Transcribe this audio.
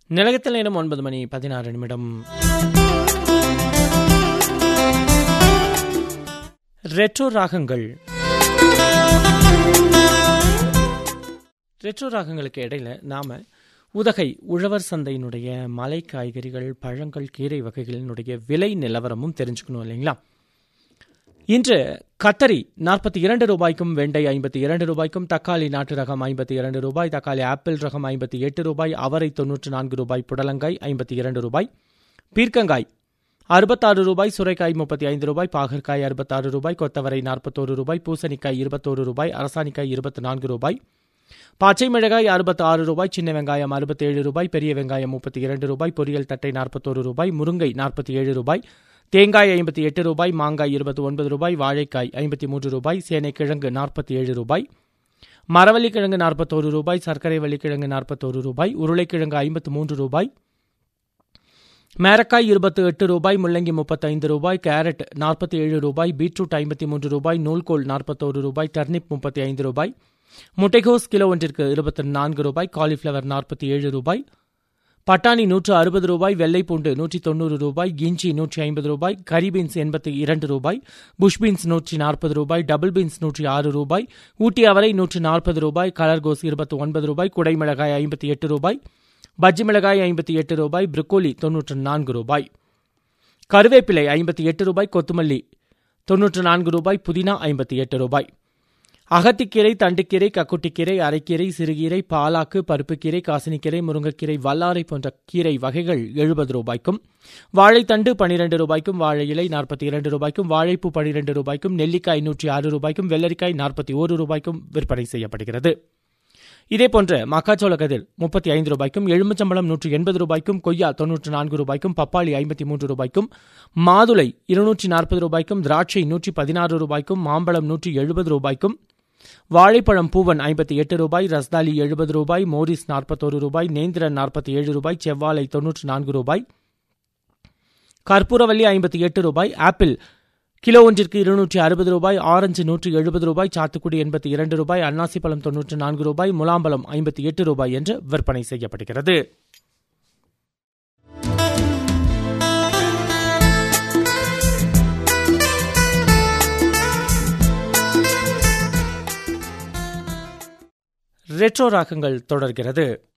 நிலையத்தில் நேரம் ஒன்பது மணி பதினாறு நிமிடம் ரெட்ரோ ராகங்கள் ரெட்ரோ ராகங்களுக்கு இடையில நாம உதகை உழவர் சந்தையினுடைய மலை காய்கறிகள் பழங்கள் கீரை வகைகளினுடைய விலை நிலவரமும் தெரிஞ்சுக்கணும் இல்லைங்களா இன்று கத்தரி நாற்பத்தி இரண்டு ரூபாய்க்கும் வெண்டை ஐம்பத்தி இரண்டு ரூபாய்க்கும் தக்காளி நாட்டு ரகம் ஐம்பத்தி இரண்டு ரூபாய் தக்காளி ஆப்பிள் ரகம் ஐம்பத்தி எட்டு ரூபாய் அவரை தொன்னூற்று நான்கு ரூபாய் புடலங்காய் ஐம்பத்தி இரண்டு ரூபாய் பீர்க்கங்காய் அறுபத்தாறு ரூபாய் சுரைக்காய் முப்பத்தி ஐந்து ரூபாய் பாகற்காய் அறுபத்தாறு ரூபாய் கொத்தவரை நாற்பத்தோரு ரூபாய் பூசணிக்காய் இருபத்தோரு ரூபாய் அரசாணிக்காய் இருபத்தி நான்கு ரூபாய் பச்சை மிளகாய் அறுபத்தி ஆறு ரூபாய் சின்ன வெங்காயம் அறுபத்தேழு ரூபாய் பெரிய வெங்காயம் முப்பத்தி இரண்டு ரூபாய் பொரியல் தட்டை நாற்பத்தோரு ரூபாய் முருங்கை நாற்பத்தி ஏழு ரூபாய் தேங்காய் ஐம்பத்தி எட்டு ரூபாய் மாங்காய் இருபத்தி ஒன்பது ரூபாய் வாழைக்காய் ஐம்பத்தி மூன்று ரூபாய் சேனைக்கிழங்கு நாற்பத்தி ஏழு ரூபாய் மரவள்ளிக்கிழங்கு நாற்பத்தோரு ரூபாய் சர்க்கரை வள்ளிக்கிழங்கு நாற்பத்தோரு ரூபாய் உருளைக்கிழங்கு ஐம்பத்து மூன்று ரூபாய் மேரக்காய் இருபத்தி எட்டு ரூபாய் முள்ளங்கி முப்பத்தைந்து ரூபாய் கேரட் நாற்பத்தி ஏழு ரூபாய் பீட்ரூட் ஐம்பத்தி மூன்று ரூபாய் நூல்கோல் நாற்பத்தோரு ரூபாய் டர்னிப் முப்பத்தி ஐந்து ரூபாய் முட்டைகோஸ் கிலோ ஒன்றிற்கு இருபத்தி நான்கு ரூபாய் காலிஃப்ளவர் நாற்பத்தி ஏழு ரூபாய் பட்டாணி நூற்று அறுபது ரூபாய் வெள்ளைப்பூண்டு நூற்றி தொண்ணூறு ரூபாய் கிஞ்சி நூற்றி ஐம்பது ரூபாய் கரி பீன்ஸ் எண்பத்தி இரண்டு ரூபாய் புஷ் பீன்ஸ் நூற்றி நாற்பது ரூபாய் டபுள் பீன்ஸ் நூற்றி ஆறு ரூபாய் ஊட்டி அவரை நூற்றி நாற்பது ரூபாய் கலர்கோஸ் இருபத்தி ஒன்பது ரூபாய் குடைமிளகாய் ஐம்பத்தி எட்டு ரூபாய் பஜ்ஜி மிளகாய் ஐம்பத்தி எட்டு ரூபாய் ப்ரொக்கோலி தொன்னூற்று நான்கு ரூபாய் கருவேப்பிலை ஐம்பத்தி எட்டு ரூபாய் கொத்துமல்லி தொன்னூற்று நான்கு ரூபாய் புதினா ஐம்பத்தி எட்டு ரூபாய் அகத்திக்கீரை தண்டுக்கீரை கக்குட்டிக்கீரை அரைக்கீரை சிறுகீரை பாலாக்கு பருப்புக்கீரை காசினிக்கீரை முருங்கைக்கீரை வல்லாரை போன்ற கீரை வகைகள் எழுபது ரூபாய்க்கும் வாழைத்தண்டு பனிரெண்டு ரூபாய்க்கும் வாழை இலை நாற்பத்தி இரண்டு ரூபாய்க்கும் வாழைப்பூ பனிரெண்டு ரூபாய்க்கும் நெல்லிக்காய் நூற்றி ஆறு ரூபாய்க்கும் வெள்ளரிக்காய் நாற்பத்தி ஒரு ரூபாய்க்கும் விற்பனை செய்யப்படுகிறது இதேபோன்ற மக்காச்சோள கதிர் முப்பத்தி ஐந்து ரூபாய்க்கும் எலுமிச்சம்பழம் நூற்றி எண்பது ரூபாய்க்கும் கொய்யா தொன்னூற்று நான்கு ரூபாய்க்கும் பப்பாளி ஐம்பத்தி மூன்று ரூபாய்க்கும் மாதுளை இருநூற்றி நாற்பது ரூபாய்க்கும் திராட்சை நூற்றி பதினாறு ரூபாய்க்கும் மாம்பழம் நூற்றி எழுபது ரூபாய்க்கும் வாழைப்பழம் பூவன் ஐம்பத்தி எட்டு ரூபாய் ரஸ்தாலி எழுபது ரூபாய் மோரிஸ் நாற்பத்தோரு ரூபாய் நேந்திரன் நாற்பத்தி ஏழு ரூபாய் செவ்வாழை தொன்னூற்று நான்கு ரூபாய் கற்பூரவல்லி ஐம்பத்தி எட்டு ரூபாய் ஆப்பிள் கிலோ ஒன்றிற்கு இருநூற்றி அறுபது ரூபாய் ஆரஞ்சு நூற்றி எழுபது ரூபாய் சாத்துக்குடி எண்பத்தி இரண்டு ரூபாய் அன்னாசி பழம் தொன்னூற்று நான்கு ரூபாய் முலாம்பழம் ஐம்பத்தி எட்டு ரூபாய் என்று விற்பனை செய்யப்படுகிறது ரெட்ரோ ராகங்கள் தொடர்கிறது